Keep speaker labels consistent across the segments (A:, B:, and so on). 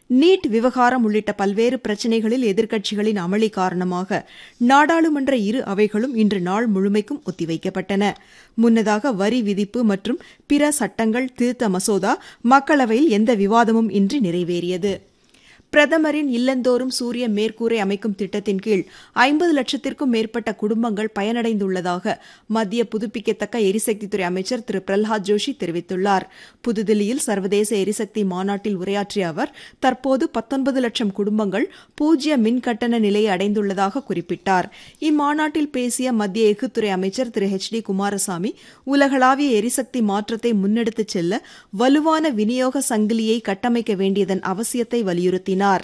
A: NEET விவகாரம் உள்ளிட்ட பல்வேறு பிரச்சினைகளில் எதிர்க்கட்சிகளின் அமளி காரணமாக நாடாளுமன்ற இரு அவைகளும் இன்று நாள் முழுமைக்கும் ஒத்திவைக்கப்பட்டன முன்னதாக வரி விதிப்பு மற்றும் பிற சட்டங்கள் திருத்த மசோதா மக்களவையில் எந்த விவாதமும் இன்றி நிறைவேறியது பிரதமரின் இல்லந்தோறும் சூரிய மேற்கூரை அமைக்கும் திட்டத்தின் கீழ் ஐம்பது லட்சத்திற்கும் மேற்பட்ட குடும்பங்கள் பயனடைந்துள்ளதாக மத்திய புதுப்பிக்கத்தக்க எரிசக்தித்துறை அமைச்சர் திரு பிரல்ஹாத் ஜோஷி தெரிவித்துள்ளார் புதுதில்லியில் சர்வதேச எரிசக்தி மாநாட்டில் உரையாற்றிய அவர் தற்போது பத்தொன்பது லட்சம் குடும்பங்கள் பூஜ்ய மின் கட்டண நிலையை அடைந்துள்ளதாக குறிப்பிட்டார் இம்மாநாட்டில் பேசிய மத்திய எஃகுத்துறை அமைச்சர் திரு ஹெச் டி குமாரசாமி உலகளாவிய எரிசக்தி மாற்றத்தை முன்னெடுத்துச் செல்ல வலுவான விநியோக சங்கிலியை கட்டமைக்க வேண்டியதன் அவசியத்தை வலியுறுத்தினார் கூறினார்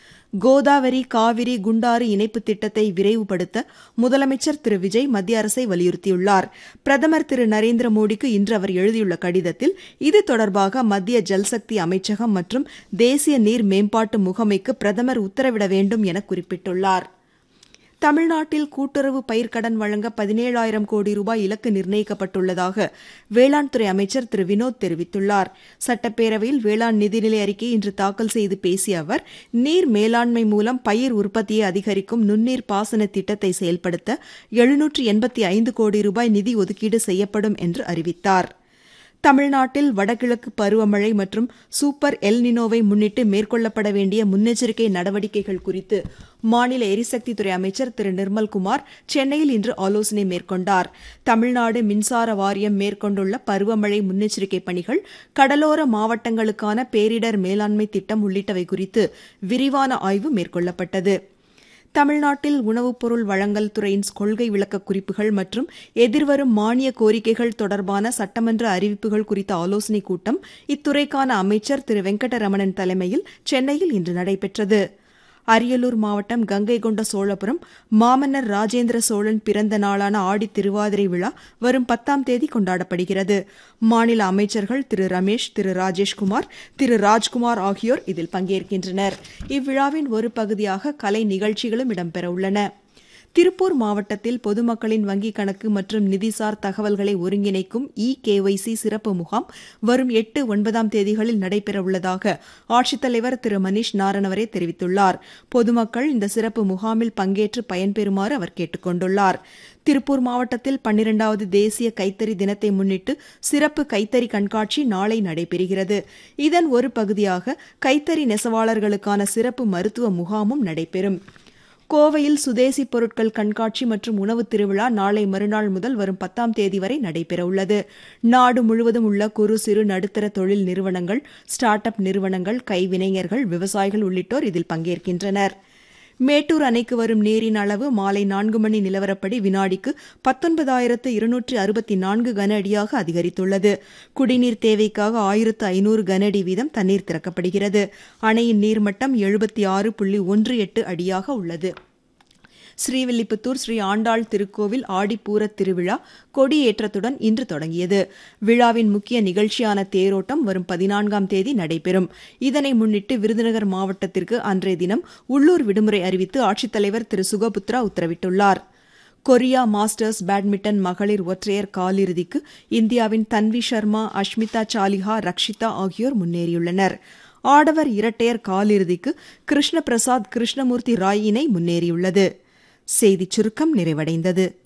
A: கோதாவரி காவிரி குண்டாறு இணைப்பு திட்டத்தை விரைவுபடுத்த முதலமைச்சர் திரு விஜய் மத்திய அரசை வலியுறுத்தியுள்ளார் பிரதமர் திரு நரேந்திர மோடிக்கு இன்று அவர் எழுதியுள்ள கடிதத்தில் இது தொடர்பாக மத்திய ஜல்சக்தி அமைச்சகம் மற்றும் தேசிய நீர் மேம்பாட்டு முகமைக்கு பிரதமர் உத்தரவிட வேண்டும் என குறிப்பிட்டுள்ளார் தமிழ்நாட்டில் கூட்டுறவு பயிர்க்கடன் வழங்க பதினேழாயிரம் கோடி ரூபாய் இலக்கு நிர்ணயிக்கப்பட்டுள்ளதாக வேளாண் துறை அமைச்சர் திரு வினோத் தெரிவித்துள்ளார் சட்டப்பேரவையில் வேளாண் நிதிநிலை அறிக்கை இன்று தாக்கல் செய்து பேசிய அவர் நீர் மேலாண்மை மூலம் பயிர் உற்பத்தியை அதிகரிக்கும் நுண்ணீர் பாசன திட்டத்தை செயல்படுத்த எழுநூற்று எண்பத்தி ஐந்து கோடி ரூபாய் நிதி ஒதுக்கீடு செய்யப்படும் என்று அறிவித்தார் தமிழ்நாட்டில் வடகிழக்கு பருவமழை மற்றும் சூப்பர் எல் நினோவை முன்னிட்டு மேற்கொள்ளப்பட வேண்டிய முன்னெச்சரிக்கை நடவடிக்கைகள் குறித்து மாநில எரிசக்தித்துறை அமைச்சர் திரு நிர்மல்குமார் சென்னையில் இன்று ஆலோசனை மேற்கொண்டார் தமிழ்நாடு மின்சார வாரியம் மேற்கொண்டுள்ள பருவமழை முன்னெச்சரிக்கை பணிகள் கடலோர மாவட்டங்களுக்கான பேரிடர் மேலாண்மை திட்டம் உள்ளிட்டவை குறித்து விரிவான ஆய்வு மேற்கொள்ளப்பட்டது தமிழ்நாட்டில் உணவுப் பொருள் வழங்கல் துறையின் கொள்கை விளக்க குறிப்புகள் மற்றும் எதிர்வரும் மானிய கோரிக்கைகள் தொடர்பான சட்டமன்ற அறிவிப்புகள் குறித்த ஆலோசனைக் கூட்டம் இத்துறைக்கான அமைச்சர் திரு வெங்கடரமணன் தலைமையில் சென்னையில் இன்று நடைபெற்றது அரியலூர் மாவட்டம் கங்கை கொண்ட சோழபுரம் மாமன்னர் ராஜேந்திர சோழன் பிறந்த நாளான ஆடி திருவாதிரை விழா வரும் பத்தாம் தேதி கொண்டாடப்படுகிறது மாநில அமைச்சர்கள் திரு ரமேஷ் திரு ராஜேஷ்குமார் திரு ராஜ்குமார் ஆகியோர் இதில் பங்கேற்கின்றனர் இவ்விழாவின் ஒரு பகுதியாக கலை நிகழ்ச்சிகளும் இடம்பெறவுள்ளன திருப்பூர் மாவட்டத்தில் பொதுமக்களின் வங்கிக் கணக்கு மற்றும் நிதிசார் தகவல்களை ஒருங்கிணைக்கும் இ கேஒய்சி சிறப்பு முகாம் வரும் எட்டு ஒன்பதாம் தேதிகளில் நடைபெறவுள்ளதாக ஆட்சித்தலைவர் திரு மணீஷ் நாரணவரே தெரிவித்துள்ளார் பொதுமக்கள் இந்த சிறப்பு முகாமில் பங்கேற்று பயன்பெறுமாறு அவர் கேட்டுக் கொண்டுள்ளார் திருப்பூர் மாவட்டத்தில் பன்னிரண்டாவது தேசிய கைத்தறி தினத்தை முன்னிட்டு சிறப்பு கைத்தறி கண்காட்சி நாளை நடைபெறுகிறது இதன் ஒரு பகுதியாக கைத்தறி நெசவாளர்களுக்கான சிறப்பு மருத்துவ முகாமும் நடைபெறும் கோவையில் சுதேசி பொருட்கள் கண்காட்சி மற்றும் உணவு திருவிழா நாளை மறுநாள் முதல் வரும் பத்தாம் தேதி வரை நடைபெறவுள்ளது நாடு முழுவதும் உள்ள குறு சிறு நடுத்தர தொழில் நிறுவனங்கள் ஸ்டார்ட் அப் நிறுவனங்கள் கைவினைஞர்கள் விவசாயிகள் உள்ளிட்டோர் இதில் பங்கேற்கின்றனர் மேட்டூர் அணைக்கு வரும் நீரின் அளவு மாலை நான்கு மணி நிலவரப்படி வினாடிக்கு பத்தொன்பதாயிரத்து இருநூற்று அறுபத்தி நான்கு கன அடியாக அதிகரித்துள்ளது குடிநீர் தேவைக்காக ஆயிரத்து ஐநூறு கன அடி வீதம் தண்ணீர் திறக்கப்படுகிறது அணையின் நீர்மட்டம் எழுபத்தி ஆறு புள்ளி ஒன்று எட்டு அடியாக உள்ளது ஸ்ரீவில்லிபுத்தூர் ஸ்ரீ ஆண்டாள் திருக்கோவில் ஆடிப்பூர திருவிழா கொடியேற்றத்துடன் இன்று தொடங்கியது விழாவின் முக்கிய நிகழ்ச்சியான தேரோட்டம் வரும் பதினான்காம் தேதி நடைபெறும் இதனை முன்னிட்டு விருதுநகர் மாவட்டத்திற்கு அன்றைய தினம் உள்ளூர் விடுமுறை அறிவித்து ஆட்சித்தலைவர் திரு சுகபுத்ரா உத்தரவிட்டுள்ளார் கொரியா மாஸ்டர்ஸ் பேட்மிண்டன் மகளிர் ஒற்றையர் காலிறுதிக்கு இந்தியாவின் தன்வி சர்மா அஷ்மிதா சாலிஹா ரக்ஷிதா ஆகியோர் முன்னேறியுள்ளனர் ஆடவர் இரட்டையர் காலிறுதிக்கு கிருஷ்ண பிரசாத் கிருஷ்ணமூர்த்தி ராய் இணை முன்னேறியுள்ளது செய்திச் சுருக்கம் நிறைவடைந்தது